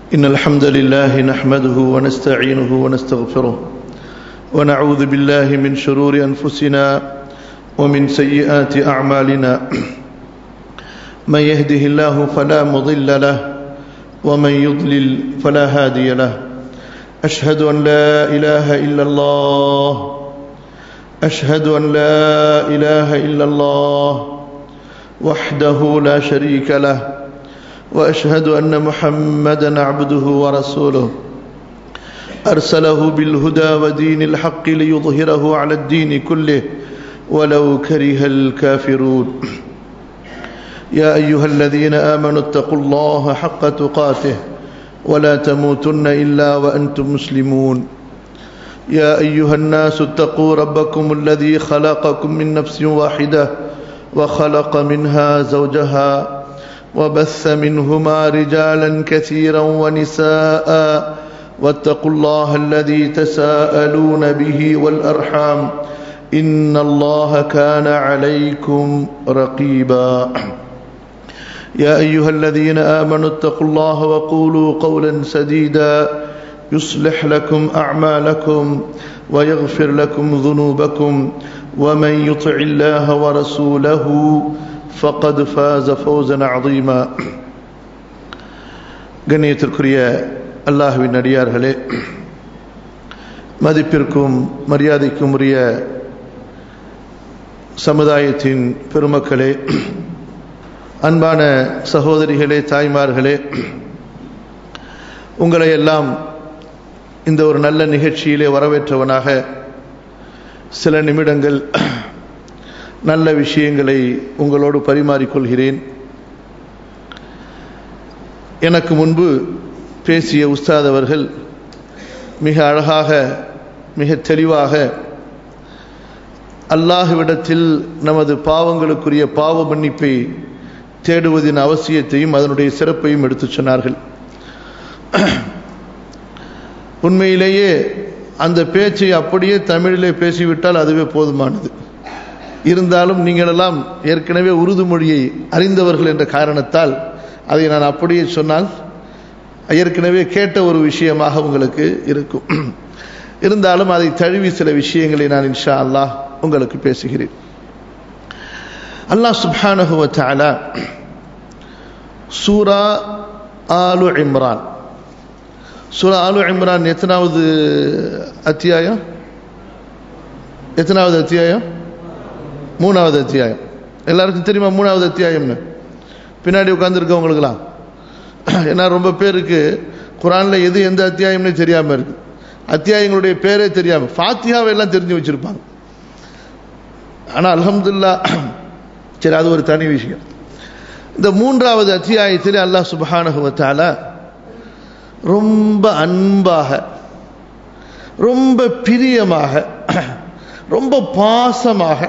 إن الحمد لله نحمده ونستعينه ونستغفره ونعوذ بالله من شرور أنفسنا ومن سيئات أعمالنا من يهده الله فلا مضل له ومن يضلل فلا هادي له أشهد أن لا إله إلا الله أشهد أن لا إله إلا الله وحده لا شريك له واشهد ان محمدا عبده ورسوله ارسله بالهدى ودين الحق ليظهره على الدين كله ولو كره الكافرون يا ايها الذين امنوا اتقوا الله حق تقاته ولا تموتن الا وانتم مسلمون يا ايها الناس اتقوا ربكم الذي خلقكم من نفس واحده وخلق منها زوجها وبث منهما رجالا كثيرا ونساء واتقوا الله الذي تساءلون به والارحام ان الله كان عليكم رقيبا يا ايها الذين امنوا اتقوا الله وقولوا قولا سديدا يصلح لكم اعمالكم ويغفر لكم ذنوبكم ومن يطع الله ورسوله فقد فاز فوزا عظيما கண்ணியத்திற்குரிய அல்லாஹுவின் அடியார்களே மதிப்பிற்கும் மரியாதைக்கும் உரிய சமுதாயத்தின் பெருமக்களே அன்பான சகோதரிகளே தாய்மார்களே உங்களை எல்லாம் இந்த ஒரு நல்ல நிகழ்ச்சியிலே வரவேற்றவனாக சில நிமிடங்கள் நல்ல விஷயங்களை உங்களோடு பரிமாறிக்கொள்கிறேன் எனக்கு முன்பு பேசிய உஸ்தாத் அவர்கள் மிக அழகாக மிக தெளிவாக அல்லாஹுவிடத்தில் நமது பாவங்களுக்குரிய பாவ மன்னிப்பை தேடுவதின் அவசியத்தையும் அதனுடைய சிறப்பையும் எடுத்துச் சொன்னார்கள் உண்மையிலேயே அந்த பேச்சை அப்படியே தமிழிலே பேசிவிட்டால் அதுவே போதுமானது இருந்தாலும் நீங்களெல்லாம் ஏற்கனவே உருது மொழியை அறிந்தவர்கள் என்ற காரணத்தால் அதை நான் அப்படியே சொன்னால் ஏற்கனவே கேட்ட ஒரு விஷயமாக உங்களுக்கு இருக்கும் இருந்தாலும் அதை தழுவி சில விஷயங்களை நான் இன்ஷா அல்லாஹ் உங்களுக்கு பேசுகிறேன் அல்லாஹ் சுப்ஹானஹுவத்தாலா சூரா ஆலு இம்ரான் சூரா ஆலு இம்ரான் எத்தனாவது அத்தியாயம் எத்தனாவது அத்தியாயம் மூணாவது அத்தியாயம் எல்லாருக்கும் தெரியுமா மூணாவது அத்தியாயம்னு பின்னாடி உட்காந்துருக்கவங்களுக்குலாம் ஏன்னா ரொம்ப பேருக்கு குரானில் எது எந்த அத்தியாயம்னு தெரியாமல் இருக்கு அத்தியாயங்களுடைய பேரே தெரியாமல் ஃபாத்தியாவை எல்லாம் தெரிஞ்சு வச்சுருப்பாங்க ஆனால் அலமதுல்லா சரி அது ஒரு தனி விஷயம் இந்த மூன்றாவது அத்தியாயத்தில் அல்லாஹ் சுபஹானகுவத்தால ரொம்ப அன்பாக ரொம்ப பிரியமாக ரொம்ப பாசமாக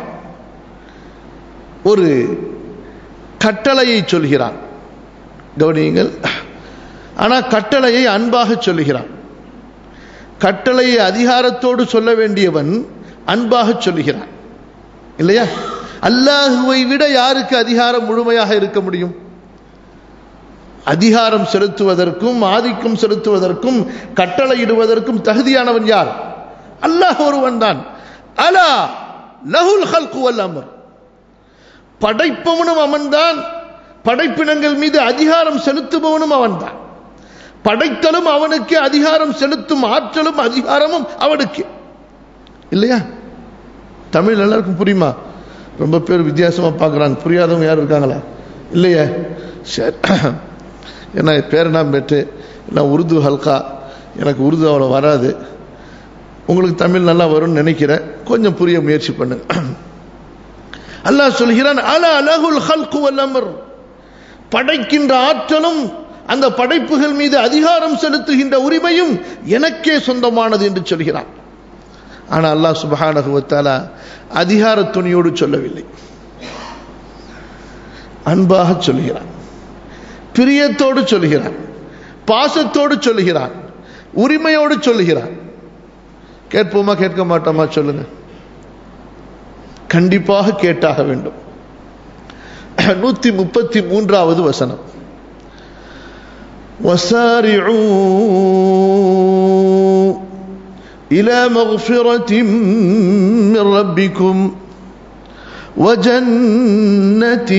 ஒரு கட்டளையை சொல்கிறான் கவனியுங்கள் ஆனால் கட்டளையை அன்பாக சொல்லுகிறான் கட்டளையை அதிகாரத்தோடு சொல்ல வேண்டியவன் அன்பாக சொல்லுகிறான் இல்லையா அல்லாஹுவை விட யாருக்கு அதிகாரம் முழுமையாக இருக்க முடியும் அதிகாரம் செலுத்துவதற்கும் ஆதிக்கம் செலுத்துவதற்கும் கட்டளையிடுவதற்கும் தகுதியானவன் யார் அல்லாஹ் ஒருவன் தான் அலா லகுல் ஹல்கு அமர் படைப்பவனும் அவன்தான் படைப்பினங்கள் மீது அதிகாரம் செலுத்துபவனும் அவன்தான் படைத்தலும் அவனுக்கு அதிகாரம் செலுத்தும் ஆற்றலும் அதிகாரமும் அவனுக்கு இல்லையா தமிழ் எல்லாருக்கும் புரியுமா ரொம்ப பேர் வித்தியாசமா பார்க்குறாங்க புரியாதவங்க யாரும் இருக்காங்களா இல்லையா சரி ஏன்னா பேரனாம் பெற்று நான் உருது ஹல்கா எனக்கு உருது அவ்வளோ வராது உங்களுக்கு தமிழ் நல்லா வரும்னு நினைக்கிறேன் கொஞ்சம் புரிய முயற்சி பண்ணுங்க அல்லாஹ் சொல்கிறான் அல அலகுல் ஹல்கு வல்லமர் படைக்கின்ற ஆற்றலும் அந்த படைப்புகள் மீது அதிகாரம் செலுத்துகின்ற உரிமையும் எனக்கே சொந்தமானது என்று சொல்கிறான் ஆனால் அல்லாஹ் சுபஹானகுவத்தாலா அதிகார துணியோடு சொல்லவில்லை அன்பாக சொல்கிறான் பிரியத்தோடு சொல்கிறான் பாசத்தோடு சொல்கிறான் உரிமையோடு சொல்கிறான் கேட்போமா கேட்க மாட்டோமா சொல்லுங்க கண்டிப்பாக கேட்டாக வேண்டும் நூத்தி முப்பத்தி மூன்றாவது வசனம் وسارعوا إلى مغفرة من ربكم وجنة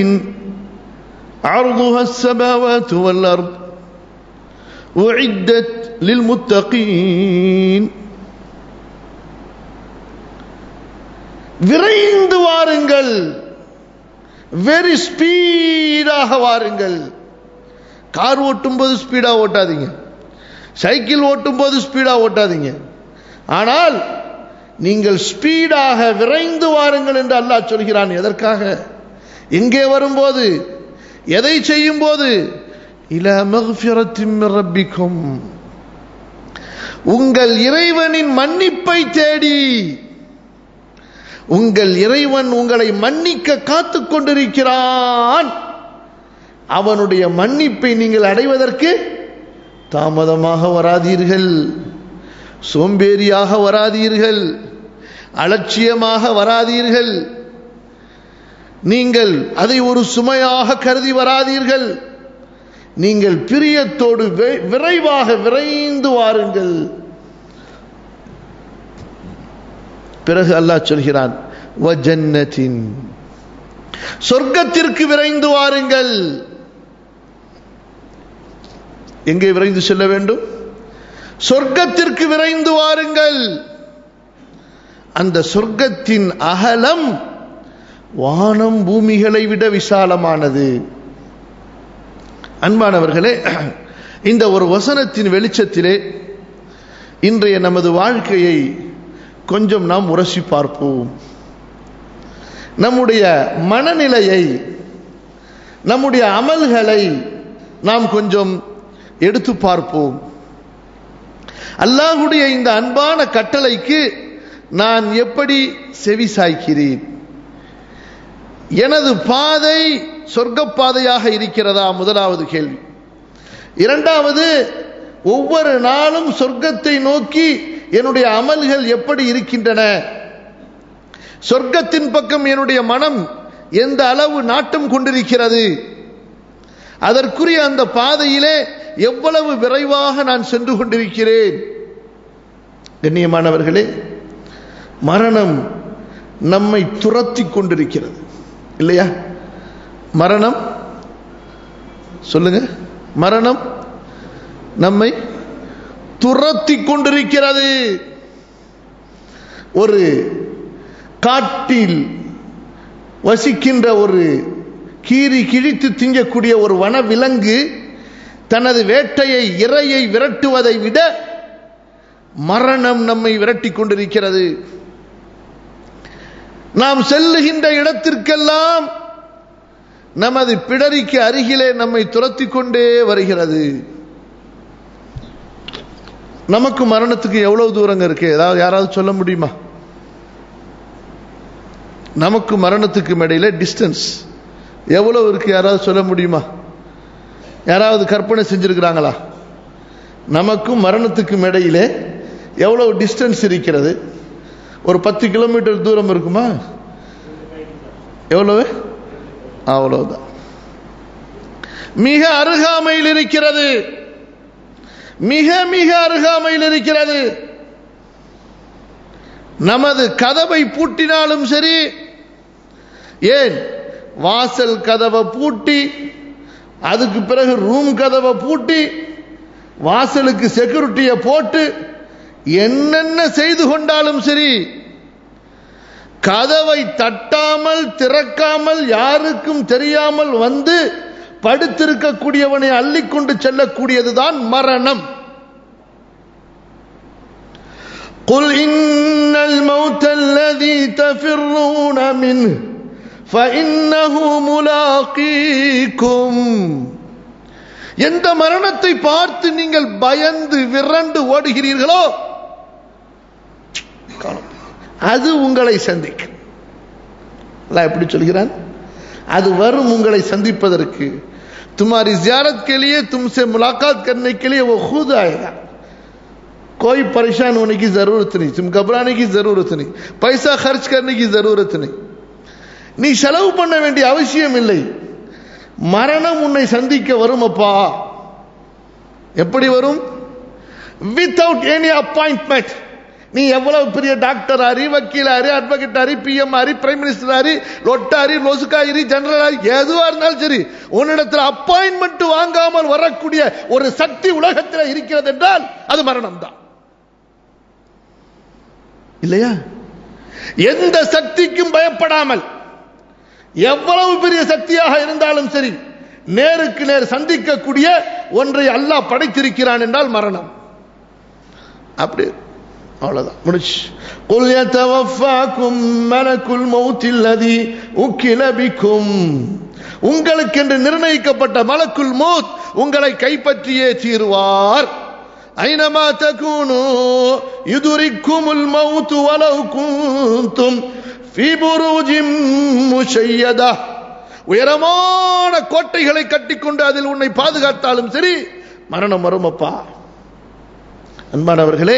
عرضها السماوات والأرض أعدت للمتقين விரைந்து வாருங்கள் வெரி ஸ்பீடாக வாருங்கள் கார் ஓட்டும் போது ஸ்பீடா ஓட்டாதீங்க சைக்கிள் ஓட்டும் போது ஸ்பீடா ஓட்டாதீங்க ஆனால் நீங்கள் ஸ்பீடாக விரைந்து வாருங்கள் என்று அல்லாஹ் சொல்கிறான் எதற்காக எங்கே வரும்போது எதை செய்யும் போது இல ரப்பிக்கும் உங்கள் இறைவனின் மன்னிப்பை தேடி உங்கள் இறைவன் உங்களை மன்னிக்க காத்து கொண்டிருக்கிறான் அவனுடைய மன்னிப்பை நீங்கள் அடைவதற்கு தாமதமாக வராதீர்கள் சோம்பேறியாக வராதீர்கள் அலட்சியமாக வராதீர்கள் நீங்கள் அதை ஒரு சுமையாக கருதி வராதீர்கள் நீங்கள் பிரியத்தோடு விரைவாக விரைந்து வாருங்கள் பிறகு அல்லாஹ் சொல்கிறான் சொர்க்கத்திற்கு விரைந்து வாருங்கள் எங்கே விரைந்து செல்ல வேண்டும் சொர்க்கத்திற்கு விரைந்து வாருங்கள் அந்த சொர்க்கத்தின் அகலம் வானம் பூமிகளை விட விசாலமானது அன்பானவர்களே இந்த ஒரு வசனத்தின் வெளிச்சத்திலே இன்றைய நமது வாழ்க்கையை கொஞ்சம் நாம் உரசி பார்ப்போம் நம்முடைய மனநிலையை நம்முடைய அமல்களை நாம் கொஞ்சம் எடுத்து பார்ப்போம் அல்லாஹுடைய இந்த அன்பான கட்டளைக்கு நான் எப்படி செவி சாய்க்கிறேன் எனது பாதை சொர்க்க பாதையாக இருக்கிறதா முதலாவது கேள்வி இரண்டாவது ஒவ்வொரு நாளும் சொர்க்கத்தை நோக்கி என்னுடைய அமல்கள் எப்படி இருக்கின்றன சொர்க்கத்தின் பக்கம் என்னுடைய மனம் எந்த அளவு நாட்டம் கொண்டிருக்கிறது அதற்குரிய அந்த பாதையிலே எவ்வளவு விரைவாக நான் சென்று கொண்டிருக்கிறேன் கண்ணியமானவர்களே மரணம் நம்மை துரத்தி கொண்டிருக்கிறது இல்லையா மரணம் சொல்லுங்க மரணம் நம்மை துரத்தி கொண்டிருக்கிறது ஒரு காட்டில் வசிக்கின்ற ஒரு கீறி கிழித்து திங்கக்கூடிய ஒரு வனவிலங்கு தனது வேட்டையை இரையை விரட்டுவதை விட மரணம் நம்மை விரட்டி கொண்டிருக்கிறது நாம் செல்லுகின்ற இடத்திற்கெல்லாம் நமது பிடரிக்கு அருகிலே நம்மை துரத்தி கொண்டே வருகிறது நமக்கு மரணத்துக்கு எவ்வளவு தூரங்க இருக்கு ஏதாவது யாராவது சொல்ல முடியுமா நமக்கு மரணத்துக்கு இடையில டிஸ்டன்ஸ் எவ்வளவு இருக்கு யாராவது சொல்ல முடியுமா யாராவது கற்பனை செஞ்சிருக்கிறாங்களா நமக்கும் மரணத்துக்கும் இடையிலே எவ்வளவு டிஸ்டன்ஸ் இருக்கிறது ஒரு பத்து கிலோமீட்டர் தூரம் இருக்குமா எவ்வளவு அவ்வளவுதான் மிக அருகாமையில் இருக்கிறது மிக மிக அருகாமையில் இருக்கிறது நமது கதவை பூட்டினாலும் சரி ஏன் வாசல் கதவை பூட்டி அதுக்கு பிறகு ரூம் கதவை பூட்டி வாசலுக்கு செக்யூரிட்டியை போட்டு என்னென்ன செய்து கொண்டாலும் சரி கதவை தட்டாமல் திறக்காமல் யாருக்கும் தெரியாமல் வந்து படுத்திருக்கக்கூடியவனை அள்ளிக்கொண்டு செல்லக்கூடியதுதான் மரணம் قل إن الموت الذي تفرون منه فإنه ملاقيكم எந்த மரணத்தை பார்த்து நீங்கள் பயந்து விரண்டு ஓடுகிறீர்களோ அது உங்களை சந்திக்கும் எப்படி சொல்கிறான் அது வரும் உங்களை சந்திப்பதற்கு तुम्हारी जियारत के लिए तुमसे मुलाकात करने के लिए वो खुद आएगा कोई परेशान होने की जरूरत नहीं तुम घबराने की जरूरत नहीं पैसा खर्च करने की जरूरत नहीं நீ செலவு பண்ண வேண்டிய அவசியம் இல்லை மரணம் உன்னை சந்திக்க வருமப்பா எப்படி வரும் வித்தவுட் எனி அப்பாயின்மெண்ட் நீ எவ்வளவு பெரிய டாக்டர் ஆரி வக்கீல் ஆரி அட்வொகேட் ஆரி பிஎம் ஆரி பிரைம் மினிஸ்டர் ஆரி லொட்டாரி லொசுக்காரி ஜெனரல் ஆரி எதுவா இருந்தாலும் சரி உன்னிடத்தில் அப்பாயின்மெண்ட் வாங்காமல் வரக்கூடிய ஒரு சக்தி உலகத்தில் இருக்கிறது என்றால் அது மரணம் தான் இல்லையா எந்த சக்திக்கும் பயப்படாமல் எவ்வளவு பெரிய சக்தியாக இருந்தாலும் சரி நேருக்கு நேர் சந்திக்கக்கூடிய ஒன்றை அல்லாஹ் படைத்திருக்கிறான் என்றால் மரணம் அப்படி அவ்வளவுதான் முடிச்சு قل يتوفاكم ملك الموت الذي وكل بكم உங்களுக்கு என்று நிர்ணயிக்கப்பட்ட மலக்குல் மௌத் உங்களை கைப்பற்றியே தீர்வார் ஐனமா தகுனு யுதுரிக்குமுல் மௌத் வலவ் குந்தும் ஃபீ புரூஜின் முஷையதா உயரமான கோட்டைகளை கட்டிக்கொண்டு அதில் உன்னை பாதுகாத்தாலும் சரி மரணம் வரும் அப்பா அன்பானவர்களே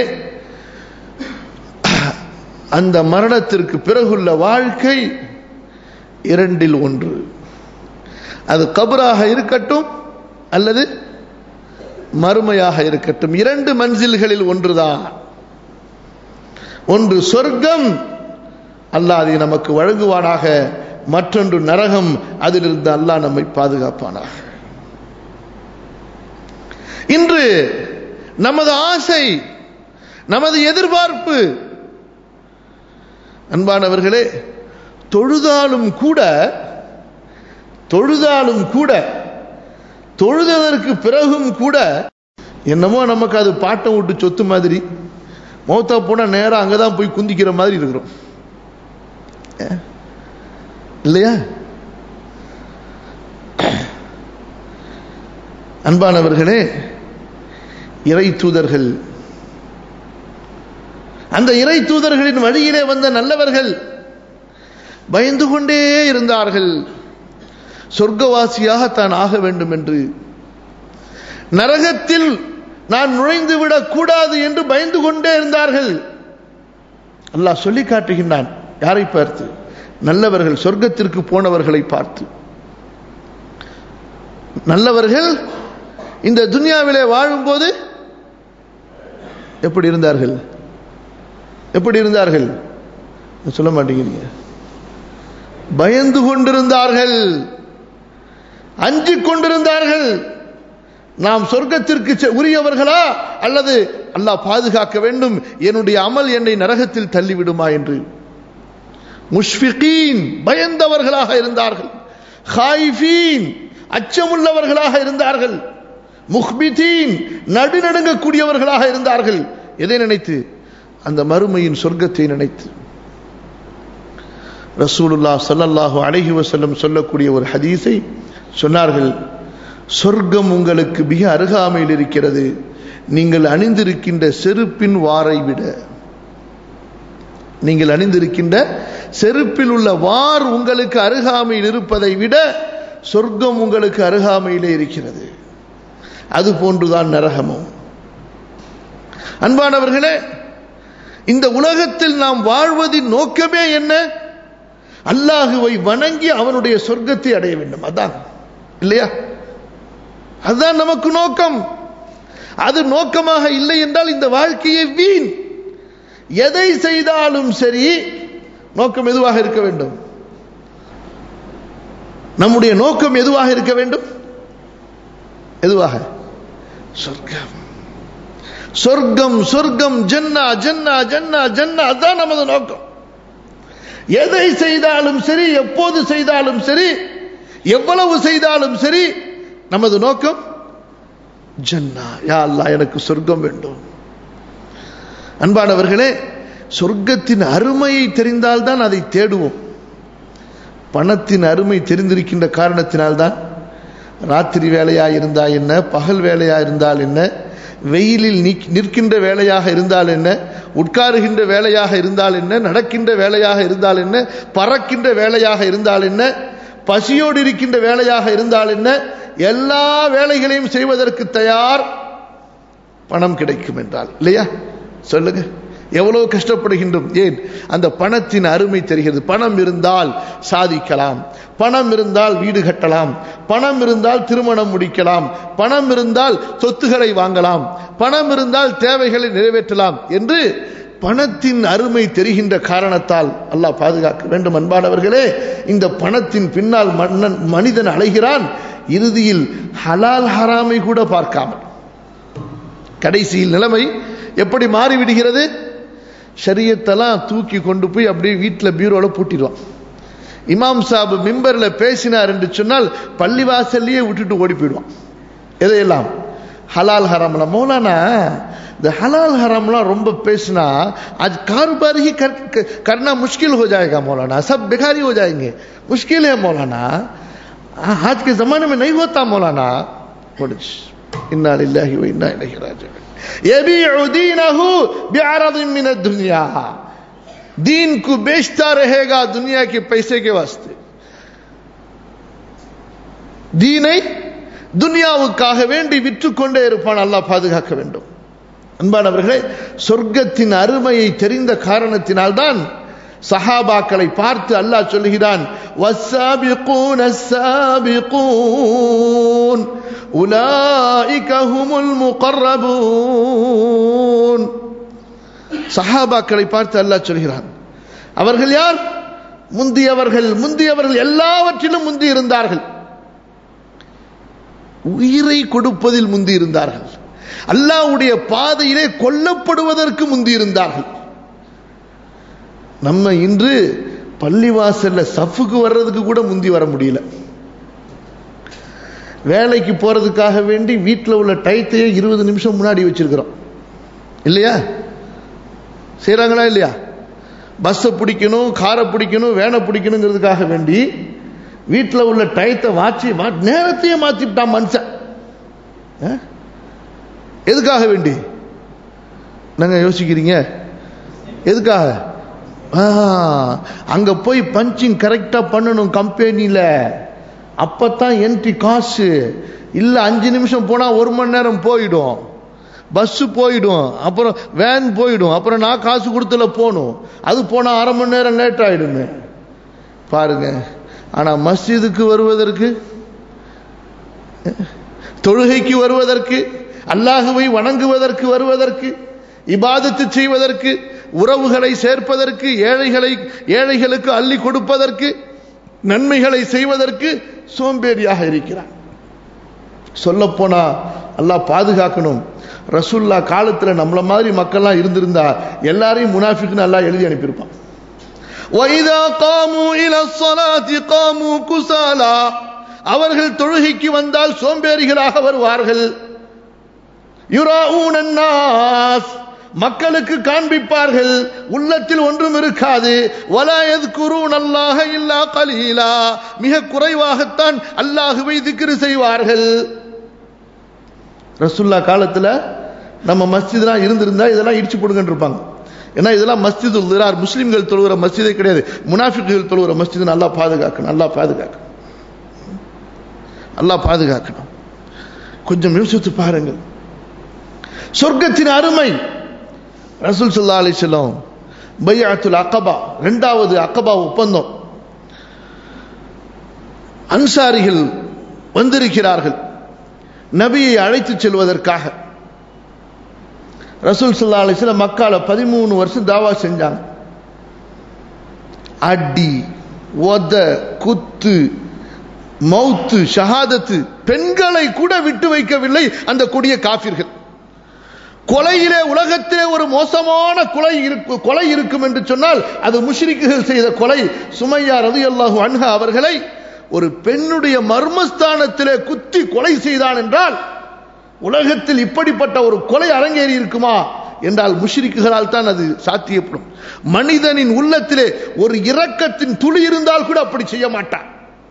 அந்த மரணத்திற்கு பிறகுள்ள வாழ்க்கை இரண்டில் ஒன்று அது கபராக இருக்கட்டும் அல்லது மறுமையாக இருக்கட்டும் இரண்டு மன்சில்களில் ஒன்றுதான் ஒன்று சொர்க்கம் அல்லாஹ் அதை நமக்கு வழங்குவானாக மற்றொன்று நரகம் அதிலிருந்து அல்லாஹ் நம்மை பாதுகாப்பானாக இன்று நமது ஆசை நமது எதிர்பார்ப்பு அன்பானவர்களே தொழுதாலும் கூட தொழுதாலும் கூட தொழுததற்கு பிறகும் கூட என்னமோ நமக்கு அது பாட்டம் விட்டு சொத்து மாதிரி மௌத்தா போனா நேரம் அங்கதான் போய் குந்திக்கிற மாதிரி இருக்கிறோம் இல்லையா அன்பானவர்களே இறை தூதர்கள் அந்த இறை தூதர்களின் வழியிலே வந்த நல்லவர்கள் பயந்து கொண்டே இருந்தார்கள் சொர்க்கவாசியாக தான் ஆக வேண்டும் என்று நரகத்தில் நான் நுழைந்து விடக் கூடாது என்று பயந்து கொண்டே இருந்தார்கள் அல்லாஹ் சொல்லி காட்டுகின்றான் யாரை பார்த்து நல்லவர்கள் சொர்க்கத்திற்கு போனவர்களை பார்த்து நல்லவர்கள் இந்த துனியாவிலே வாழும்போது எப்படி இருந்தார்கள் எப்படி இருந்தார்கள் சொல்ல மாட்டேங்கிறீங்க பயந்து கொண்டிருந்தார்கள் அஞ்சிக் கொண்டிருந்தார்கள் நாம் சொர்க்கத்திற்கு உரியவர்களா அல்லது அல்லாஹ் பாதுகாக்க வேண்டும் என்னுடைய அமல் என்னை நரகத்தில் தள்ளிவிடுமா என்று முஷ்பிகீன் பயந்தவர்களாக இருந்தார்கள் ஹாயிஃபீன் அச்சமுள்ளவர்களாக இருந்தார்கள் முஹ்பிதீன் நடுநடுங்கக்கூடியவர்களாக இருந்தார்கள் எதை நினைத்து அந்த மறுமையின் சொர்க்கத்தை நினைத்து ரசூலுல்லா சல்லல்லாஹு அலைஹி வசல்லம் சொல்லக்கூடிய ஒரு ஹதீஸை சொன்னார்கள் சொர்க்கம் உங்களுக்கு மிக அருகாமையில் இருக்கிறது நீங்கள் அணிந்திருக்கின்ற செருப்பின் வாரை விட நீங்கள் அணிந்திருக்கின்ற செருப்பில் உள்ள வார் உங்களுக்கு அருகாமையில் இருப்பதை விட சொர்க்கம் உங்களுக்கு அருகாமையிலே இருக்கிறது அது போன்றுதான் நரகமும் அன்பானவர்களே இந்த உலகத்தில் நாம் வாழ்வதின் நோக்கமே என்ன அல்லாஹுவை வணங்கி அவனுடைய சொர்க்கத்தை அடைய வேண்டும் அதான் இல்லையா அதுதான் நமக்கு நோக்கம் அது நோக்கமாக இல்லை என்றால் இந்த வாழ்க்கையை வீண் எதை செய்தாலும் சரி நோக்கம் எதுவாக இருக்க வேண்டும் நம்முடைய நோக்கம் எதுவாக இருக்க வேண்டும் எதுவாக சொர்க்கம் சொர்க்கம் சொர்க்கம் ஜன்னா ஜன்னா ஜன்னா ஜன்னா அதுதான் நமது நோக்கம் எதை செய்தாலும் சரி எப்போது செய்தாலும் சரி எவ்வளவு செய்தாலும் சரி நமது நோக்கம் ஜன்னா யா அல்லா எனக்கு சொர்க்கம் வேண்டும் அன்பானவர்களே சொர்க்கத்தின் அருமையை தெரிந்தால்தான் அதை தேடுவோம் பணத்தின் அருமை தெரிந்திருக்கின்ற காரணத்தினால்தான் ராத்திரி வேலையா இருந்தா என்ன பகல் வேலையா இருந்தால் என்ன வெயிலில் நிற்கின்ற வேலையாக இருந்தால் என்ன உட்காருகின்ற வேலையாக இருந்தால் என்ன நடக்கின்ற வேலையாக இருந்தால் என்ன பறக்கின்ற வேலையாக இருந்தால் என்ன பசியோடு இருக்கின்ற வேலையாக இருந்தால் என்ன எல்லா வேலைகளையும் செய்வதற்கு தயார் பணம் கிடைக்கும் என்றால் இல்லையா சொல்லுங்க எவ்வளவு கஷ்டப்படுகின்றோம் ஏன் அந்த பணத்தின் அருமை தெரிகிறது பணம் இருந்தால் சாதிக்கலாம் பணம் இருந்தால் வீடு கட்டலாம் பணம் இருந்தால் திருமணம் முடிக்கலாம் பணம் இருந்தால் சொத்துக்களை வாங்கலாம் பணம் இருந்தால் தேவைகளை நிறைவேற்றலாம் என்று பணத்தின் அருமை தெரிகின்ற காரணத்தால் அல்லாஹ் பாதுகாக்க வேண்டும் அன்பானவர்களே இந்த பணத்தின் பின்னால் மன்னன் மனிதன் அலைகிறான் இறுதியில் ஹலால் ஹராமை கூட பார்க்காமல் கடைசியில் நிலைமை எப்படி மாறிவிடுகிறது ஷரியத்தெல்லாம் தூக்கி கொண்டு போய் அப்படியே வீட்டில் பீரோல பூட்டிடுவான் இமாம் சாப் மிம்பரில் பேசினார் என்று சொன்னால் பள்ளிவாசல்லையே விட்டுட்டு ஓடி போயிடுவான் எதையெல்லாம் ஹலால் ஹராம்ல மௌலானா இந்த ஹலால் हरामலாம் ரொம்ப பேசினா आज कारोबार ही कर, करना मुश्किल हो जाएगा मौलाना सब बेकारी हो जाएंगे मुश्किल है मौलाना आज के जमाने में नहीं होता मौलाना इन्ना लिल्लाहि व इन्ना इलैहि राजिऊन यबीउ दीनहु बिअरद मिन दुनिया दीन को बेचता रहेगा दुनिया के पैसे के वास्ते दीனை துனியாவுக்காக வேண்டி விற்றுக்கொண்டே இருப்பான் அல்லாஹ் பாதுகாக்க வேண்டும் அன்பானவர்களே சொர்க்கத்தின் அருமையை தெரிந்த காரணத்தினால்தான் சஹாபாக்களை பார்த்து அல்லாஹ் சொல்லுகிறான் வஸ்ஸாபிகூன ஸாபிகூன் உலாயிக ஹுமுல் முகர்ரபூன் சஹாபாக்களை பார்த்து அல்லாஹ் சொல்கிறான் அவர்கள் யார் முந்தியவர்கள் முந்தியவர்கள் எல்லாவற்றிலும் முந்தி இருந்தார்கள் உயிரை கொடுப்பதில் முந்தி இருந்தார்கள் அல்லாவுடைய பாதையிலே கொல்லப்படுவதற்கு முந்தி இருந்தார்கள் நம்ம இன்று பள்ளிவாசல்ல சஃபுக்கு வர்றதுக்கு கூட முந்தி வர முடியல வேலைக்கு போறதுக்காக வேண்டி வீட்டில் உள்ள டயத்தையே இருபது நிமிஷம் முன்னாடி வச்சிருக்கிறோம் இல்லையா செய்யறாங்களா இல்லையா பஸ்ஸை பிடிக்கணும் காரை பிடிக்கணும் வேனை பிடிக்கணுங்கிறதுக்காக வேண்டி வீட்டில் உள்ள டயத்தை வாட்சி நேரத்தையே மாத்திட்டான் மனுஷன் எதுக்காக வேண்டி நாங்க யோசிக்கிறீங்க எதுக்காக அங்க போய் பஞ்சிங் கரெக்டா பண்ணணும் கம்பெனியில அப்பதான் என்ட்ரி காசு இல்ல அஞ்சு நிமிஷம் போனா ஒரு மணி நேரம் போயிடும் பஸ் போயிடும் அப்புறம் வேன் போயிடும் அப்புறம் நான் காசு கொடுத்துல போகணும் அது போனா அரை மணி நேரம் லேட் ஆயிடுமே பாருங்க ஆனா மஸ்ஜிதுக்கு வருவதற்கு தொழுகைக்கு வருவதற்கு அல்லாஹுவை வணங்குவதற்கு வருவதற்கு இபாதத்து செய்வதற்கு உறவுகளை சேர்ப்பதற்கு ஏழைகளை ஏழைகளுக்கு அள்ளி கொடுப்பதற்கு நன்மைகளை செய்வதற்கு சோம்பேறியாக இருக்கிறான் சொல்ல போனா அல்லாஹ் பாதுகாக்கணும் ரசுல்லா காலத்துல நம்மள மாதிரி மக்கள்லாம் இருந்திருந்தா எல்லாரையும் முனாஃபிக்னு அல்லாஹ் எழுதி அனுப்பியிருப்பான் وَإِذَا قَامُوا إِلَى الصَّلَاةِ قَامُوا كُسَالَى அவர்கள் தொழுகைக்கு வந்தால் சோம்பேறிகளாக வருவார்கள் யுராஊன النَّاسِ மக்களுக்கு காண்பிப்பார்கள் உள்ளத்தில் ஒன்றும் இருக்காது வலா எதுக்குரூன் அல்லாஹ இல்லா கலீலா மிக குறைவாகத்தான் அல்லாஹுவை திக்ரு செய்வார்கள் ரசுல்லா காலத்துல நம்ம மஸ்ஜித்லாம் இருந்திருந்தா இதெல்லாம் இடிச்சு போடுங்கன்னு இருப்பாங்க ஏன்னா இதெல்லாம் மஸ்ஜிது திரார் முஸ்லிம்கள் தொழுகிற மஸ்ஜிதே கிடையாது முனாஃபிக்குகள் தொழுகிற மஸ்ஜிது நல்லா பாதுகாக்கணும் நல்லா பாதுகாக்கணும் நல்லா பாதுகாக்கணும் கொஞ்சம் யோசித்து பாருங்கள் சொர்க்கத்தின் அருமை ரசூல் சல்லா அலி செல்லம் பையாத்துல் அக்கபா ரெண்டாவது அக்கபா ஒப்பந்தம் அன்சாரிகள் வந்திருக்கிறார்கள் நபியை அழைத்துச் செல்வதற்காக ரசூல் சல்லா அலிஸ்லாம் மக்கால பதிமூணு வருஷம் தாவா செஞ்சாங்க அடி ஒத குத்து மௌத்து ஷஹாதத்து பெண்களை கூட விட்டு வைக்கவில்லை அந்த கொடிய காபிர்கள் கொலையிலே உலகத்திலே ஒரு மோசமான கொலை இருக்கு கொலை இருக்கும் என்று சொன்னால் அது முஷ்ரிக்குகள் செய்த கொலை சுமையா ரது அல்லாஹு அன்ஹா அவர்களை ஒரு பெண்ணுடைய மர்மஸ்தானத்திலே குத்தி கொலை செய்தான் என்றால் உலகத்தில் இப்படிப்பட்ட ஒரு கொலை அரங்கேறி இருக்குமா என்றால் முஷ்ரிக்குகளால் தான் அது சாத்தியப்படும் மனிதனின் உள்ளத்திலே ஒரு இரக்கத்தின் துளி இருந்தால் கூட அப்படி செய்ய மாட்டான்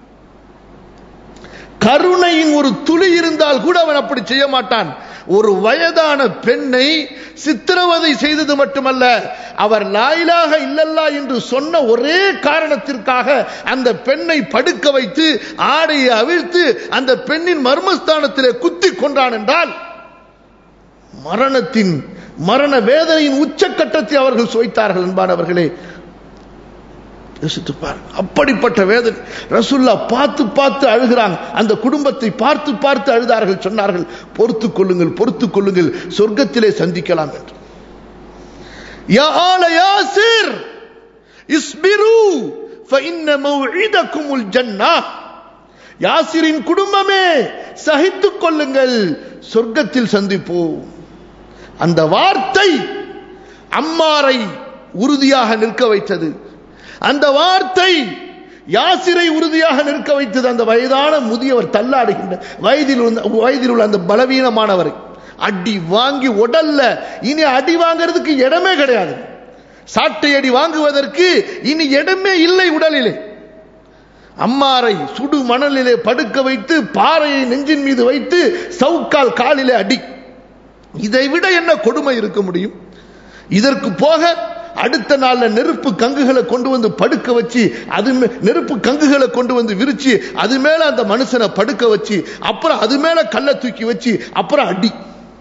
கருணையின் ஒரு துளி இருந்தால் கூட அவன் அப்படி செய்ய மாட்டான் ஒரு வயதான பெண்ணை சித்திரவதை செய்தது மட்டுமல்ல அவர் லாயிலாக இல்லல்லா என்று சொன்ன ஒரே காரணத்திற்காக அந்த பெண்ணை படுக்க வைத்து ஆடையை அவிழ்த்து அந்த பெண்ணின் மர்மஸ்தானத்திலே குத்தி கொண்டான் என்றால் மரணத்தின் மரண வேதனையின் உச்சக்கட்டத்தை அவர்கள் சுவைத்தார்கள் என்பானவர்களே யோசித்து பாருங்க அப்படிப்பட்ட வேதனை ரசுல்லா பார்த்து பார்த்து அழுகிறாங்க அந்த குடும்பத்தை பார்த்து பார்த்து அழுதார்கள் சொன்னார்கள் பொறுத்து கொள்ளுங்கள் பொறுத்து கொள்ளுங்கள் சொர்க்கத்திலே சந்திக்கலாம் என்று யா ஆல யாசிர் இஸ்பிரு فإن موعدكم الجنة யாசிரின் குடும்பமே சகித்துக் கொள்ளுங்கள் சொர்க்கத்தில் சந்திப்போம் அந்த வார்த்தை அம்மாரை உறுதியாக நிற்க வைத்தது அந்த வார்த்தை யாசிரை உறுதியாக நிற்க வைத்தது அந்த வயதான முதியவர் தள்ளாடுகின்ற வயதில் உள்ள- வயதில் உள்ள அந்த பலவீனமானவரை அடி வாங்கி உடல்ல இனி அடி வாங்குறதுக்கு இடமே கிடையாது சாட்டை அடி வாங்குவதற்கு இனி இடமே இல்லை உடலிலே அம்மாரை சுடு மணலிலே படுக்க வைத்து பாறையை நெஞ்சின் மீது வைத்து சவுக்கால் காலிலே அடி இதை விட என்ன கொடுமை இருக்க முடியும் இதற்கு போக அடுத்த நாள்ல நெருப்பு கங்குகளை கொண்டு வந்து படுக்க வச்சு அது மே- நெருப்பு கங்குகளை கொண்டு வந்து விரிச்சு அது மேல அந்த மனுஷனை படுக்க வச்சு அப்புறம் அது மேல கல்லை தூக்கி வச்சு அப்புறம் அடி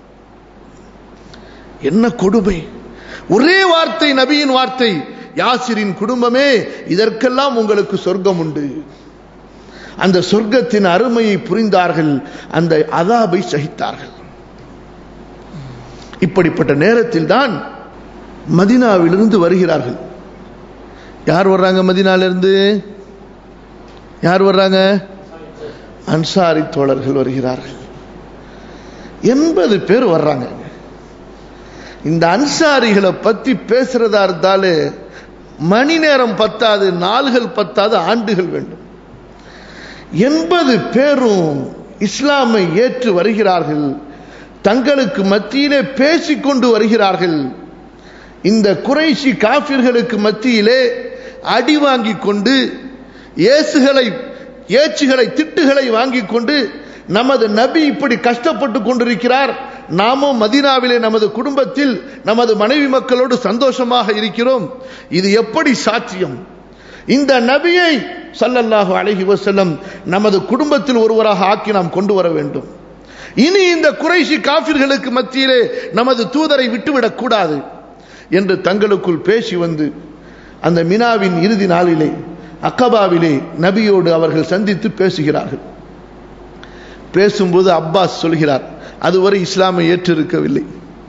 என்ன கொடுமை ஒரே வார்த்தை நபியின் வார்த்தை யாசிரின் குடும்பமே இதற்கெல்லாம் உங்களுக்கு சொர்க்கம் உண்டு அந்த சொர்க்கத்தின் அருமையை புரிந்தார்கள் அந்த அதாபை சகித்தார்கள் இப்படிப்பட்ட நேரத்தில் தான் மதினாவிலிருந்து வருகிறார்கள் யார் வர்றாங்க மதினாலிருந்து யார் வர்றாங்க அன்சாரி தோழர்கள் வருகிறார்கள் எண்பது பேர் வர்றாங்க இந்த அன்சாரிகளை பத்தி பேசுறதா இருந்தாலே மணி நேரம் பத்தாது நாள்கள் பத்தாது ஆண்டுகள் வேண்டும் எண்பது பேரும் இஸ்லாமை ஏற்று வருகிறார்கள் தங்களுக்கு மத்தியிலே பேசிக்கொண்டு வருகிறார்கள் இந்த குறைஷி காபிர்களுக்கு மத்தியிலே அடி வாங்கி கொண்டு ஏசுகளை ஏச்சுகளை திட்டுகளை வாங்கி கொண்டு நமது நபி இப்படி கஷ்டப்பட்டு கொண்டிருக்கிறார் நாமும் மதீனாவிலே நமது குடும்பத்தில் நமது மனைவி மக்களோடு சந்தோஷமாக இருக்கிறோம் இது எப்படி சாத்தியம் இந்த நபியை ஸல்லல்லாஹு அலைஹி வஸல்லம் நமது குடும்பத்தில் ஒருவராக ஆக்கி நாம் கொண்டு வர வேண்டும் இனி இந்த குறைஷி காபிர்களுக்கு மத்தியிலே நமது தூதரை விட்டுவிடக் கூடாது என்று தங்களுக்குள் பேசி வந்து அந்த மினாவின் இறுதி நாளிலே அக்கபாவிலே நபியோடு அவர்கள் சந்தித்து பேசுகிறார்கள் பேசும்போது அப்பாஸ் சொல்கிறார் அதுவரை இஸ்லாமை ஏற்றிருக்கவில்லை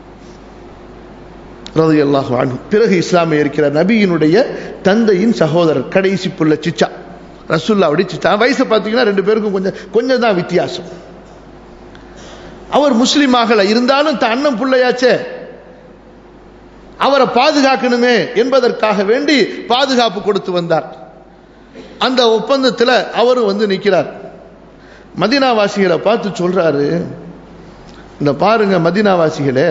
ரலியல்லாஹு அன்ஹு பிறகு இஸ்லாமை ஏற்கிறார் நபியினுடைய தந்தையின் சகோதரர் கடைசி புள்ள சிச்சா ரசுல்லாவுடைய சிச்சா வயசை பார்த்தீங்கன்னா ரெண்டு பேருக்கும் கொஞ்சம் கொஞ்சம் தான் வித்தியாசம் அவர் முஸ்லீம் ஆகல இருந்தாலும் தன் அண்ணன் பிள்ளையாச்சே அவரை பாதுகாக்கணுமே என்பதற்காக வேண்டி பாதுகாப்பு கொடுத்து வந்தார் அந்த ஒப்பந்தத்தில் அவரும் வந்து நிற்கிறார் மதினாவாசிகளை பார்த்து சொல்றாரு இந்த பாருங்க மதினாவாசிகளே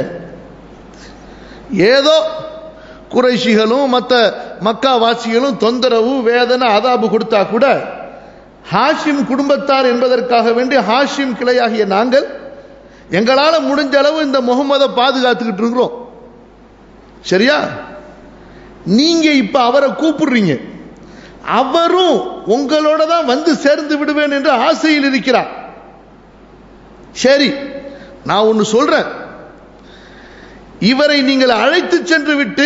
ஏதோ குறைஷிகளும் மற்ற மக்காவாசிகளும் தொந்தரவு வேதனை அதாபு கொடுத்தா கூட ஹாஷிம் குடும்பத்தார் என்பதற்காக வேண்டி ஹாஷிம் கிளையாகிய நாங்கள் எங்களால முடிஞ்ச அளவு இந்த முகமதை பாதுகாத்துக்கிட்டு இருக்கிறோம் சரியா நீங்க இப்ப அவரை கூப்பிடுறீங்க அவரும் உங்களோட தான் வந்து சேர்ந்து விடுவேன் என்று ஆசையில் இருக்கிறார் சரி நான் ஒன்னு சொல்றேன் இவரை நீங்கள் அழைத்து சென்று விட்டு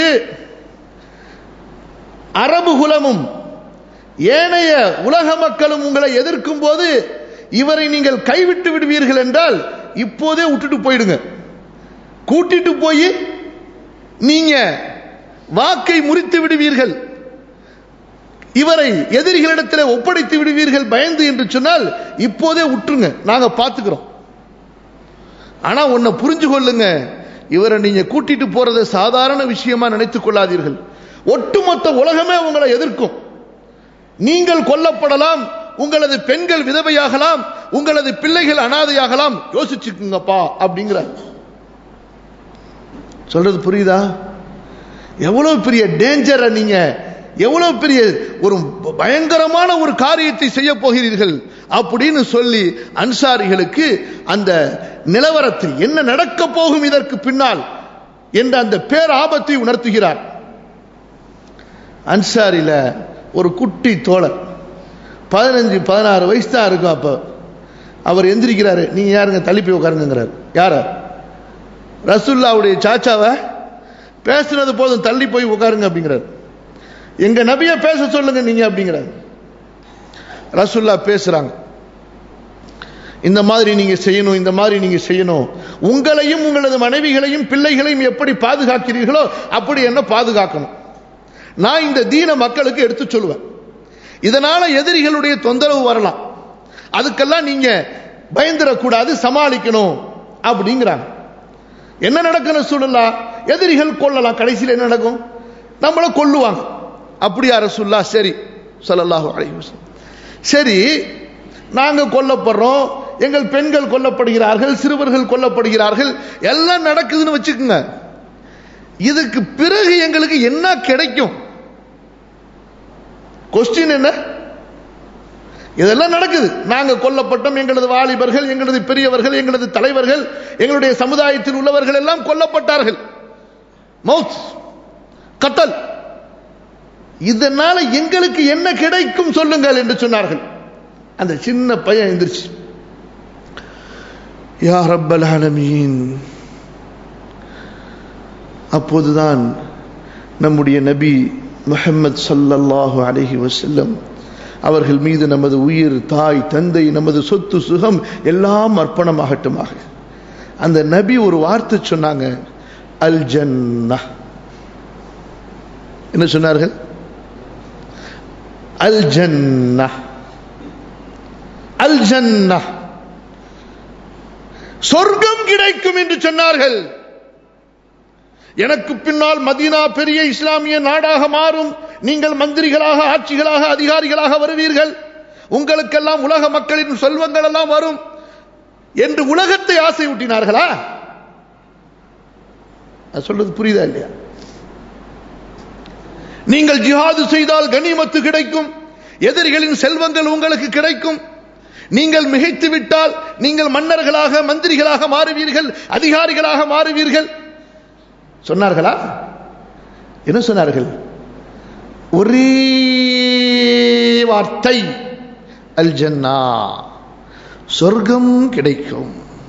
அரபு குலமும் ஏனைய உலக மக்களும் உங்களை எதிர்க்கும் போது இவரை நீங்கள் கைவிட்டு விடுவீர்கள் என்றால் இப்போதே விட்டுட்டு போயிடுங்க கூட்டிட்டு போய் நீங்க வாக்கை முறித்து விடுவீர்கள் இவரை எதிரிகளிடத்தில் ஒப்படைத்து விடுவீர்கள் பயந்து என்று சொன்னால் இப்போதே விட்டுருங்க நாங்க பார்த்துக்கிறோம் ஆனா உன்னை புரிஞ்சு கொள்ளுங்க இவரை நீங்க கூட்டிட்டு போறதை சாதாரண விஷயமா நினைத்துக் கொள்ளாதீர்கள் ஒட்டுமொத்த உலகமே உங்களை எதிர்க்கும் நீங்கள் கொல்லப்படலாம் உங்களது பெண்கள் விதவையாகலாம் உங்களது பிள்ளைகள் அனாதையாகலாம் யோசிச்சுக்குங்கப்பா அப்படிங்கிற சொல்றது புரியுதா எவ்வளவு பெரிய டேஞ்சரை நீங்க எவ்வளவு பெரிய ஒரு பயங்கரமான ஒரு காரியத்தை செய்ய போகிறீர்கள் அப்படின்னு சொல்லி அன்சாரிகளுக்கு அந்த நிலவரத்தை என்ன நடக்க போகும் இதற்கு பின்னால் என்ற அந்த பேர் ஆபத்தை உணர்த்துகிறார் அன்சாரில ஒரு குட்டி தோழர் பதினஞ்சு பதினாறு வயசு தான் இருக்கும் அப்ப அவர் எந்திரிக்கிறாரு நீங்க யாருங்க தள்ளி போய் உட்காருங்கிறார் யார ரசுல்லாவுடைய சாச்சாவை பேசுனது போதும் தள்ளி போய் உட்காருங்க அப்படிங்கிறார் எங்க நபிய பேச சொல்லுங்க நீங்க அப்படிங்கிறார் ரசுல்லா பேசுறாங்க இந்த மாதிரி நீங்க செய்யணும் இந்த மாதிரி நீங்க செய்யணும் உங்களையும் உங்களது மனைவிகளையும் பிள்ளைகளையும் எப்படி பாதுகாக்கிறீர்களோ அப்படி என்ன பாதுகாக்கணும் நான் இந்த தீன மக்களுக்கு எடுத்து சொல்லுவேன் இதனால எதிரிகளுடைய தொந்தரவு வரலாம் அதுக்கெல்லாம் நீங்க பயந்துடக்கூடாது சமாளிக்கணும் அப்படிங்கிறாங்க என்ன நடக்கணும் சூழலா எதிரிகள் கொள்ளலாம் கடைசியில் என்ன நடக்கும் நம்மள கொல்லுவாங்க அப்படியா ரசுல்லா சரி ஸல்லல்லாஹு அலைஹி வஸல்லம் சரி நாங்க கொல்லப்படுறோம் எங்கள் பெண்கள் கொல்லப்படுகிறார்கள் சிறுவர்கள் கொல்லப்படுகிறார்கள் எல்லாம் நடக்குதுன்னு வச்சுக்கோங்க இதுக்கு பிறகு எங்களுக்கு என்ன கிடைக்கும் கொஸ்டின் என்ன இதெல்லாம் நடக்குது நாங்க கொல்லப்பட்டோம் எங்களது வாலிபர்கள் எங்களது பெரியவர்கள் எங்களது தலைவர்கள் எங்களுடைய சமுதாயத்தில் உள்ளவர்கள் எல்லாம் கொல்லப்பட்டார்கள் மவுத் கத்தல் இதனால எங்களுக்கு என்ன கிடைக்கும் சொல்லுங்கள் என்று சொன்னார்கள் அந்த சின்ன பையன் எந்திரிச்சு யா ரப்பல் ஆலமீன் அப்போதுதான் நம்முடைய நபி முஹம்மது ஸல்லல்லாஹு அலைஹி வஸல்லம் அவர்கள் மீது நமது உயிர் தாய் தந்தை நமது சொத்து சுகம் எல்லாம் அர்ப்பணமாகட்டுமாக அந்த நபி ஒரு வார்த்தை சொன்னாங்க அல் ஜன்னா என்ன சொன்னார்கள் அல் ஜன்னா அல் ஜன்னா சொர்க்கம் கிடைக்கும் என்று சொன்னார்கள் எனக்கு பின்னால் மதீனா பெரிய இஸ்லாமிய நாடாக மாறும் நீங்கள் மந்திரிகளாக ஆட்சிகளாக அதிகாரிகளாக வருவீர்கள் உங்களுக்கெல்லாம் உலக மக்களின் செல்வங்கள் எல்லாம் வரும் என்று உலகத்தை ஆசை ஊட்டினார்களா நான் சொல்றது புரியுதா இல்லையா நீங்கள் ஜிஹாது செய்தால் கனிமத்து கிடைக்கும் எதிரிகளின் செல்வங்கள் உங்களுக்கு கிடைக்கும் நீங்கள் மிகைத்து விட்டால் நீங்கள் மன்னர்களாக மந்திரிகளாக மாறுவீர்கள் அதிகாரிகளாக மாறுவீர்கள் சொன்னார்களா என்ன சொன்னார்கள் ஒரே வார்த்தை அல் ஜன்னா சொர்க்கம் கிடைக்கும்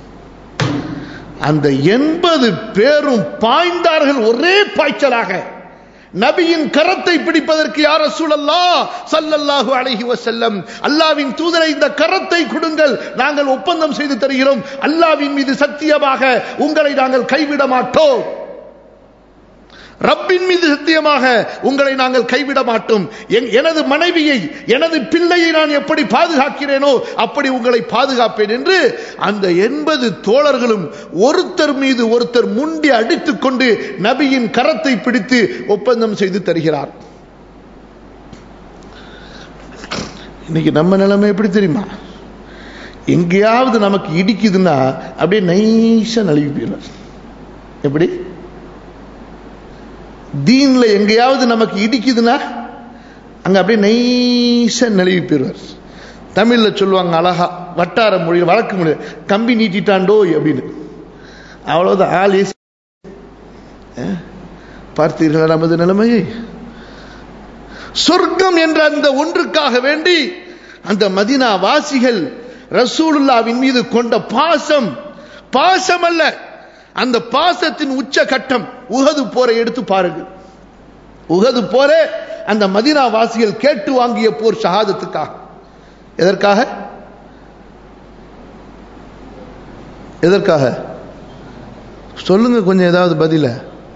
அந்த எண்பது பேரும் பாய்ந்தார்கள் ஒரே பாய்ச்சலாக நபியின் கரத்தை பிடிப்பதற்கு யார சூழல்லா சல்லல்லாஹு அலைஹி வஸல்லம் அல்லாவின் தூதரை இந்த கரத்தை கொடுங்கள் நாங்கள் ஒப்பந்தம் செய்து தருகிறோம் அல்லாவின் மீது சத்தியமாக உங்களை நாங்கள் கைவிட மாட்டோம் ரப்பின் மீது சத்தியமாக உங்களை நாங்கள் கைவிட மாட்டோம் எனது மனைவியை எனது பிள்ளையை நான் எப்படி பாதுகாக்கிறேனோ அப்படி உங்களை பாதுகாப்பேன் என்று அந்த எண்பது தோழர்களும் ஒருத்தர் மீது ஒருத்தர் முண்டி அடித்துக் கொண்டு நபியின் கரத்தை பிடித்து ஒப்பந்தம் செய்து தருகிறார் இன்னைக்கு நம்ம நிலைமை எப்படி தெரியுமா எங்கேயாவது நமக்கு இடிக்குதுன்னா அப்படியே நைஸா நழுவி போயிடும் எப்படி தீன்ல எங்கேயாவது நமக்கு இடிக்குதுன்னா அங்க அப்படியே நைஸா நழுவி போயிடுவார் தமிழ்ல சொல்லுவாங்க அழகா வட்டார மொழி வழக்கு மொழி கம்பி நீட்டிட்டாண்டோ அப்படின்னு அவ்வளவுதான் ஆள் பார்த்தீர்களா நமது நிலைமையை சொர்க்கம் என்ற அந்த ஒன்றுக்காக வேண்டி அந்த மதினா வாசிகள் ரசூலுல்லாவின் மீது கொண்ட பாசம் பாசம் அல்ல அந்த பாசத்தின் உச்ச கட்டம் உகது போரை எடுத்து பாருங்கள் உகது போர அந்த மதினா வாசிகள் கேட்டு வாங்கிய போர் ஷஹாதத்துக்காக எதற்காக எதற்காக சொல்லுங்க கொஞ்சம் ஏதாவது பதில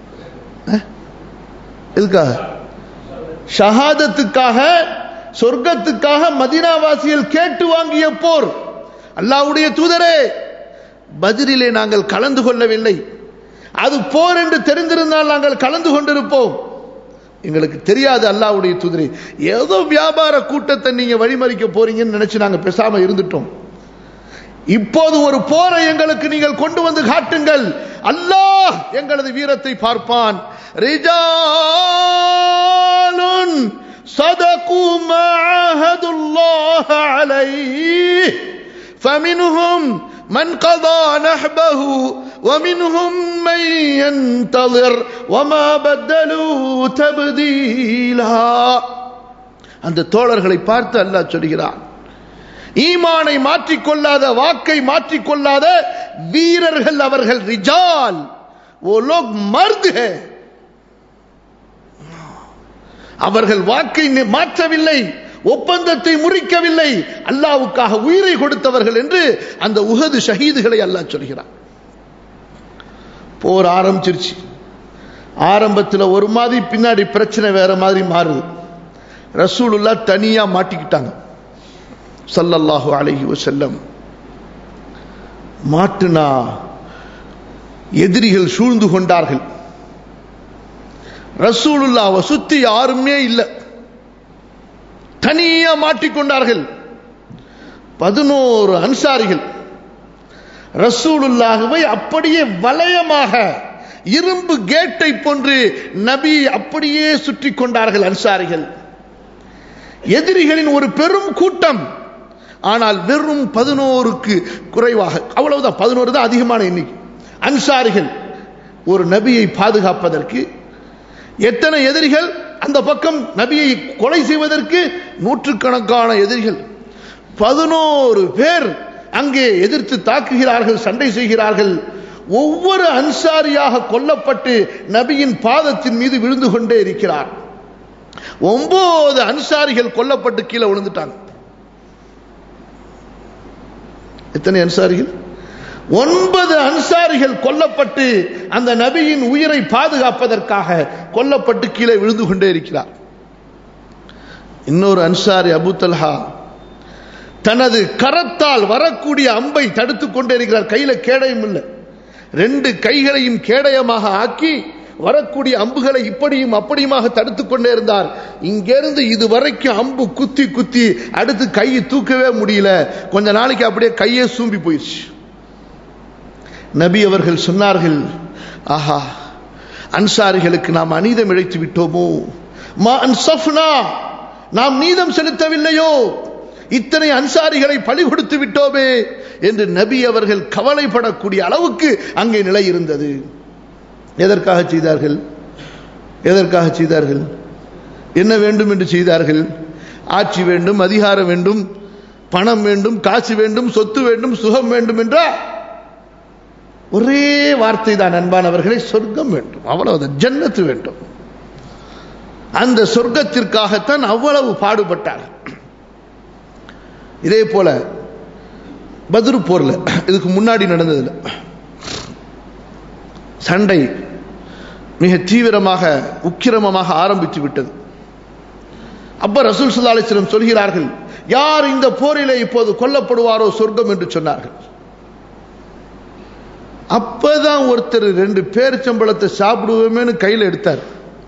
எதுக்காக ஷஹாதத்துக்காக சொர்க்கத்துக்காக மதினாவாசிகள் கேட்டு வாங்கிய போர் அல்லாவுடைய தூதரே பதிரிலே நாங்கள் கலந்து கொள்ளவில்லை அது போர் என்று தெரிந்திருந்தால் நாங்கள் கலந்து கொண்டிருப்போம் எங்களுக்கு தெரியாது அல்லாவுடைய தூதரை ஏதோ வியாபார கூட்டத்தை நீங்க வழிமறிக்க போறீங்கன்னு நினைச்சு நாங்க பேசாம இருந்துட்டோம் இப்போது ஒரு போரை எங்களுக்கு நீங்கள் கொண்டு வந்து காட்டுங்கள் அல்லாஹ் எங்களது வீரத்தை பார்ப்பான் ரிஜாலுன் صدقوا ما عاهدوا الله عليه فمنهم من قضى نحبه ومنهم من ينتظر وما بدلوا تبديلا அந்த தோழர்களை பார்த்து அல்லாஹ் சொல்கிறான் ஈமானை மாற்றிக்கொள்ளாத வாக்கை மாற்றிக்கொள்ளாத வீரர்கள் அவர்கள் ரிஜால் वो लोग मर्द है அவர்கள் வாக்கை மாற்றவில்லை ஒப்பந்தத்தை முறிக்கவில்லை அல்லாவுக்காக உயிரை கொடுத்தவர்கள் என்று அந்த உகது ஷஹீதுகளை அல்லாஹ் சொல்கிறார் போர் ஆரம்பிச்சிருச்சு ஆரம்பத்தில் ஒரு மாதிரி பின்னாடி பிரச்சனை வேற மாதிரி மாறுது ரசூலுல்லா தனியா மாட்டிக்கிட்டாங்க சல்லல்லாஹு அலைஹி வசல்லம் மாட்டுனா எதிரிகள் சூழ்ந்து கொண்டார்கள் ரசூலுல்லாவை சுத்தி யாருமே இல்லை தனியா மாட்டிக்கொண்டார்கள் பதினோரு அன்சாரிகள் ரசூலுல்லாகவே அப்படியே வலயமாக இரும்பு கேட்டை போன்று நபி அப்படியே சுற்றி கொண்டார்கள் அன்சாரிகள் எதிரிகளின் ஒரு பெரும் கூட்டம் ஆனால் வெறும் பதினோருக்கு குறைவாக அவ்வளவுதான் பதினோரு தான் அதிகமான எண்ணிக்கை அன்சாரிகள் ஒரு நபியை பாதுகாப்பதற்கு எத்தனை எதிரிகள் அந்த பக்கம் நபியை கொலை செய்வதற்கு நூற்றுக்கணக்கான எதிரிகள் பதினோரு பேர் அங்கே எதிர்த்து தாக்குகிறார்கள் சண்டை செய்கிறார்கள் ஒவ்வொரு அன்சாரியாக கொல்லப்பட்டு நபியின் பாதத்தின் மீது விழுந்து கொண்டே இருக்கிறார் ஒன்பது அன்சாரிகள் கொல்லப்பட்டு கீழே விழுந்துட்டாங்க எத்தனை அன்சாரிகள் ஒன்பது அன்சாரிகள் கொல்லப்பட்டு அந்த நபியின் உயிரை பாதுகாப்பதற்காக கொல்லப்பட்டு கீழே விழுந்து கொண்டே இருக்கிறார் இன்னொரு அன்சாரி அபு தல்ஹா தனது கரத்தால் வரக்கூடிய அம்பை தடுத்துக் கொண்டே இருக்கிறார் கையில கேடயம் இல்லை ரெண்டு கைகளையும் கேடயமாக ஆக்கி வரக்கூடிய அம்புகளை இப்படியும் அப்படியுமாக தடுத்துக் கொண்டே இருந்தார் இங்கிருந்து இதுவரைக்கும் அம்பு குத்தி குத்தி அடுத்து கையை தூக்கவே முடியல கொஞ்ச நாளைக்கு அப்படியே கையே சூம்பி போயிடுச்சு நபி அவர்கள் சொன்னார்கள் ஆஹா அன்சாரிகளுக்கு நாம் அநீதம் இழைத்து விட்டோமோ மா அன்சஃப்னா நாம் நீதம் செலுத்தவில்லையோ இத்தனை அன்சாரிகளை பழி கொடுத்து விட்டோமே என்று நபி அவர்கள் கவலைப்படக்கூடிய அளவுக்கு அங்கே நிலை இருந்தது எதற்காக செய்தார்கள் எதற்காக செய்தார்கள் என்ன வேண்டும் என்று செய்தார்கள் ஆட்சி வேண்டும் அதிகாரம் வேண்டும் பணம் வேண்டும் காசு வேண்டும் சொத்து வேண்டும் சுகம் வேண்டும் என்றா ஒரே வார்த்தை தான் அன்பானவர்களை சொர்க்கம் வேண்டும் அவ்வளவுதான் ஜன்னத்து வேண்டும் அந்த சொர்க்கத்திற்காகத்தான் அவ்வளவு பாடுபட்டார் இதே போல பத்ரு போர்ல இதுக்கு முன்னாடி நடந்ததுல சண்டை மிக தீவிரமாக உக்கிரமமாக ஆரம்பித்து விட்டது அப்ப ரசூல் சுல்லா அலிஸ்லம் சொல்கிறார்கள் யார் இந்த போரிலே இப்போது கொல்லப்படுவாரோ சொர்க்கம் என்று சொன்னார்கள் அப்பதான் ஒருத்தர் ரெண்டு பேரிச்சம்பளத்தை சாப்பிடுவோமேனு கையில் எடுத்தார்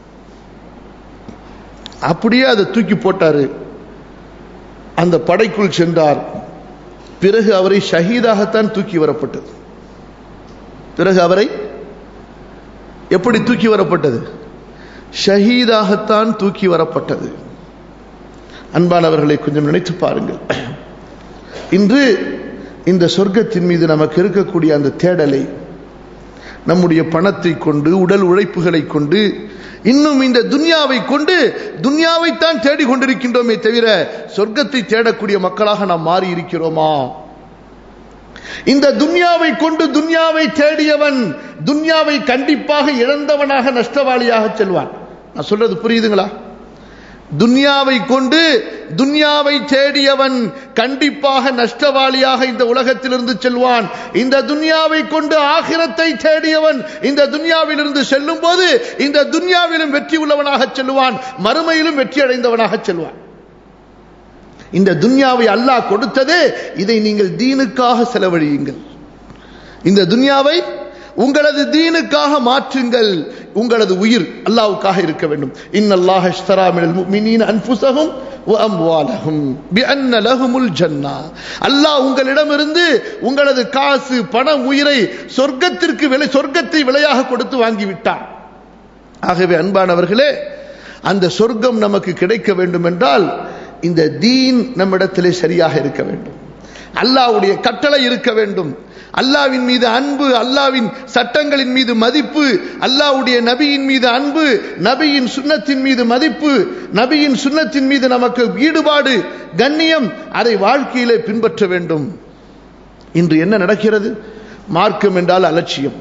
அப்படியே அதை தூக்கி போட்டாரு அந்த படைக்குள் சென்றார் பிறகு அவரை ஷஹீதாகத்தான் தூக்கி வரப்பட்டது பிறகு அவரை எப்படி தூக்கி வரப்பட்டது ஷஹீதாகத்தான் தூக்கி வரப்பட்டது அன்பானவர்களை கொஞ்சம் நினைத்து பாருங்கள் இன்று இந்த சொர்க்கத்தின் மீது நமக்கு இருக்கக்கூடிய அந்த தேடலை நம்முடைய பணத்தை கொண்டு உடல் உழைப்புகளை கொண்டு இன்னும் இந்த துன்யாவை கொண்டு துன்யாவைத்தான் தேடிக் கொண்டிருக்கின்றோமே தவிர சொர்க்கத்தை தேடக்கூடிய மக்களாக நாம் மாறி இருக்கிறோமா இந்த துன்யாவை கொண்டு துன்யாவை தேடியவன் துன்யாவை கண்டிப்பாக இழந்தவனாக நஷ்டவாளியாக செல்வான் நான் சொல்றது புரியுதுங்களா துன்யாவை கொண்டு துன்யாவை தேடியவன் கண்டிப்பாக நஷ்டவாளியாக இந்த உலகத்திலிருந்து செல்வான் இந்த துன்யாவை கொண்டு ஆகிரத்தை தேடியவன் இந்த துன்யாவிலிருந்து செல்லும் போது இந்த துன்யாவிலும் வெற்றி உள்ளவனாக செல்வான் மறுமையிலும் வெற்றி அடைந்தவனாக செல்வான் இந்த துன்யாவை அல்லாஹ் கொடுத்ததே இதை நீங்கள் தீனுக்காக செலவழியுங்கள் இந்த துன்யாவை உங்களது தீனுக்காக மாற்றுங்கள் உங்களது உயிர் அல்லாவுக்காக இருக்க வேண்டும் இன்னல்லாஹ் இஷ்தரா மினல் முஃமினீன அன்ஃபுஸஹும் வ அம்வாலஹும் பிஅன்ன லஹுமுல் ஜன்னா அல்லாஹ் உங்களிடமிருந்து உங்களது காசு பணம் உயிரை சொர்க்கத்திற்கு விலை சொர்க்கத்தை விலையாக கொடுத்து வாங்கி விட்டார் ஆகவே அன்பானவர்களே அந்த சொர்க்கம் நமக்கு கிடைக்க வேண்டும் என்றால் இந்த தீன் நம்மிடத்திலே சரியாக இருக்க வேண்டும் அல்லாவுடைய கட்டளை இருக்க வேண்டும் அல்லாவின் மீது அன்பு அல்லாவின் சட்டங்களின் மீது மதிப்பு அல்லாவுடைய நபியின் மீது அன்பு நபியின் சுண்ணத்தின் மீது மதிப்பு நபியின் சுண்ணத்தின் மீது நமக்கு ஈடுபாடு கண்ணியம் அதை வாழ்க்கையிலே பின்பற்ற வேண்டும் இன்று என்ன நடக்கிறது மார்க்கம் என்றால் அலட்சியம்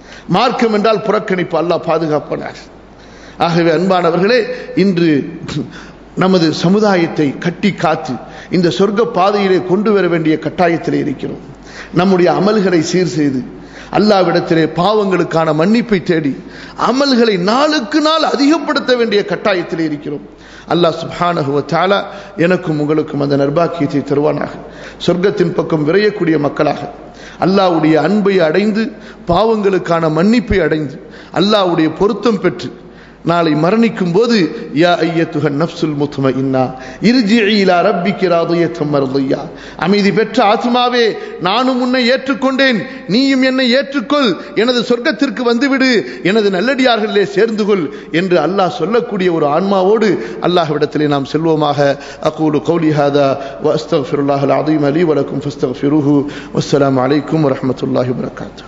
மார்க்கம் என்றால் புறக்கணிப்பு அல்லாஹ் பாதுகாப்பனார் ஆகவே அன்பானவர்களே இன்று நமது சமுதாயத்தை கட்டி காத்து இந்த சொர்க்க பாதையிலே கொண்டு வர வேண்டிய கட்டாயத்திலே இருக்கிறோம் நம்முடைய அமல்களை சீர் செய்து அல்லாவிடத்திலே பாவங்களுக்கான மன்னிப்பை தேடி அமல்களை நாளுக்கு நாள் அதிகப்படுத்த வேண்டிய கட்டாயத்திலே இருக்கிறோம் அல்லாஹ் சுப்ஹானஹுவ தாலா எனக்கும் உங்களுக்கும் அந்த நர்பாக்கியத்தை தருவானாக சொர்க்கத்தின் பக்கம் விரையக்கூடிய மக்களாக அல்லாவுடைய அன்பை அடைந்து பாவங்களுக்கான மன்னிப்பை அடைந்து அல்லாவுடைய பொருத்தம் பெற்று நாளை மரணிக்கும் போது யா ஐயத்துகன் நப்சுல் முத்தும இன்னா இறுஜியிலா ரப்பிக்கு ராதுயத்தம் மருதையா அமைதி பெற்ற ஆத்மாவே நானும் உன்னை ஏற்றுக்கொண்டேன் நீயும் என்னை ஏற்றுக்கொள் எனது சொர்க்கத்திற்கு வந்துவிடு எனது நல்லடியார்களிலே சேர்ந்து கொள் என்று அல்லாஹ் சொல்லக்கூடிய ஒரு ஆன்மாவோடு அல்லாஹ்விடத்திலே நாம் செல்வோமாக அகூலு கௌலி ஹாதா வஸ்தஃபிருல்லாஹ் அலீம் அலி வலக்கும் ஃபஸ்தஃபிருஹு வஸ்ஸலாமு அலைக்கும் வரஹ்மத்துல்லாஹி வபரகாத்துஹு